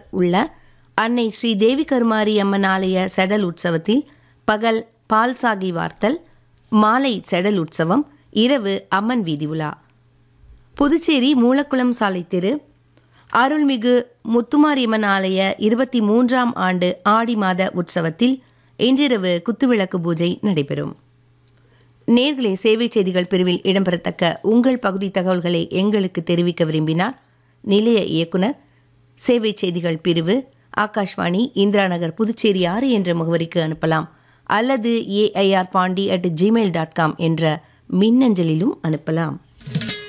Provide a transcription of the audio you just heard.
உள்ள அன்னை ஸ்ரீ தேவி கருமாரி அம்மன் ஆலய செடல் உற்சவத்தில் பகல் பால் சாகி வார்த்தல் மாலை செடல் உற்சவம் இரவு அம்மன் வீதி உலா புதுச்சேரி மூலக்குளம் சாலை தெரு அருள்மிகு முத்துமாரியம்மன் ஆலய இருபத்தி மூன்றாம் ஆண்டு ஆடி மாத உற்சவத்தில் இன்றிரவு குத்துவிளக்கு பூஜை நடைபெறும் நேர்களை சேவை செய்திகள் பிரிவில் இடம்பெறத்தக்க உங்கள் பகுதி தகவல்களை எங்களுக்கு தெரிவிக்க விரும்பினால் நிலைய இயக்குனர் சேவை செய்திகள் பிரிவு ஆகாஷ்வாணி இந்திரா நகர் புதுச்சேரி ஆறு என்ற முகவரிக்கு அனுப்பலாம் அல்லது AIR Pandi at Gmail dot com என்ற மின்னஞ்சலிலும் அனுப்பலாம்